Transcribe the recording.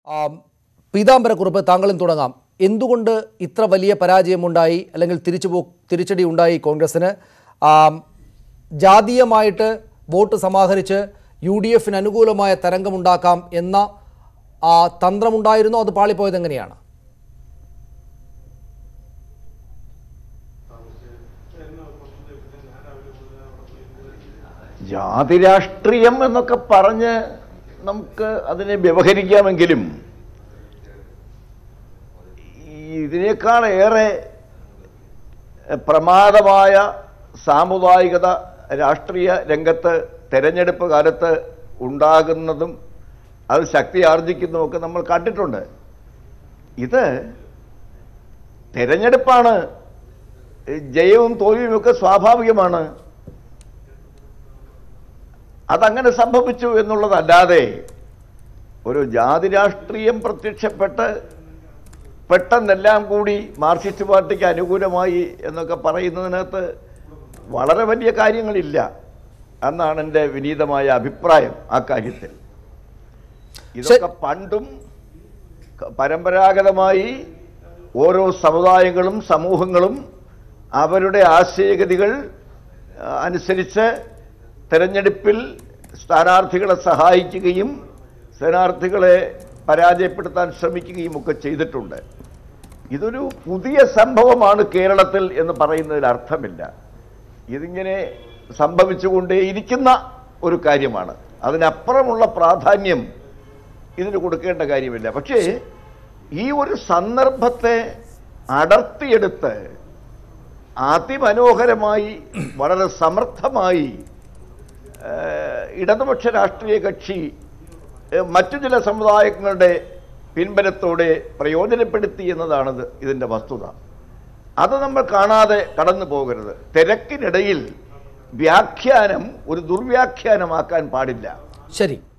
ആം, പീതാംബരക്കുറിപ്പ് താങ്കളും തുടങ്ങാം എന്തുകൊണ്ട് ഇത്ര വലിയ പരാജയമുണ്ടായി അല്ലെങ്കിൽ തിരിച്ചുപോ തിരിച്ചടി ഉണ്ടായി കോൺഗ്രസിന് ആം, ജാതീയമായിട്ട് വോട്ട് സമാഹരിച്ച് യു ഡി എഫിന് അനുകൂലമായ തരംഗമുണ്ടാക്കാം എന്ന ആ, തന്ത്രമുണ്ടായിരുന്നോ അത് പാളിപ്പോയത് എങ്ങനെയാണ് ജാതി രാഷ്ട്രീയം എന്നൊക്കെ പറഞ്ഞ് നമുക്ക് അതിനെ വ്യവഹരിക്കാമെങ്കിലും ഇതിനേക്കാൾ ഏറെ പ്രമാദമായ സാമുദായികത രാഷ്ട്രീയ രംഗത്ത് തെരഞ്ഞെടുപ്പ് കാലത്ത് ഉണ്ടാകുന്നതും അത് ശക്തി ആർജിക്കുന്നതുമൊക്കെ നമ്മൾ കണ്ടിട്ടുണ്ട് ഇത് തെരഞ്ഞെടുപ്പാണ് ജയവും തോൽവിയുമൊക്കെ സ്വാഭാവികമാണ് അതങ്ങനെ സംഭവിച്ചു എന്നുള്ളതല്ലാതെ ഒരു ജാതി രാഷ്ട്രീയം പ്രത്യക്ഷപ്പെട്ട് പെട്ടെന്നെല്ലാം കൂടി മാർക്സിസ്റ്റ് പാർട്ടിക്ക് അനുകൂലമായി എന്നൊക്കെ പറയുന്നതിനകത്ത് വളരെ വലിയ കാര്യങ്ങളില്ല എന്നാണ് എൻ്റെ വിനീതമായ അഭിപ്രായം ആ കാര്യത്തിൽ ഇതൊക്കെ പണ്ടും ക- പരമ്പരാഗതമായി ഓരോ സമുദായങ്ങളും സമൂഹങ്ങളും അവരുടെ ആശയഗതികൾ ആ, അനുസരിച്ച് തെരഞ്ഞെടുപ്പിൽ സ്ഥാനാർത്ഥികളെ സഹായിക്കുകയും സ്ഥാനാർത്ഥികളെ പരാജയപ്പെടുത്താൻ ശ്രമിക്കുകയും ഒക്കെ ചെയ്തിട്ടുണ്ട് ഇതൊരു പുതിയ സംഭവമാണ് കേരളത്തിൽ എന്ന് പറയുന്നതിൽ അർത്ഥമില്ല ഇതിങ്ങനെ സംഭവിച്ചുകൊണ്ടേയിരിക്കുന്ന ഒരു കാര്യമാണ് അതിനപ്പുറമുള്ള പ്രാധാന്യം ഇതിന് കൊടുക്കേണ്ട കാര്യമില്ല പക്ഷേ ഈ ഒരു സന്ദർഭത്തെ അടർത്തിയെടുത്ത് അതിമനോഹരമായി വളരെ സമർത്ഥമായി ഏഹ്, ഇടതുപക്ഷ രാഷ്ട്രീയ കക്ഷി ഏഹ്, മറ്റു ചില സമുദായങ്ങളുടെ പിൻബലത്തോടെ പ്രയോജനപ്പെടുത്തി എന്നതാണ് ഇത് ഇതിൻ്റെ വസ്തുത അത് നമ്മൾ കാണാതെ കടന്നു പോകരുത് തിരക്കിനിടയിൽ വ്യാഖ്യാനം ഒരു ദുർവ്യാഖ്യാനമാക്കാൻ പാടില്ല ശരി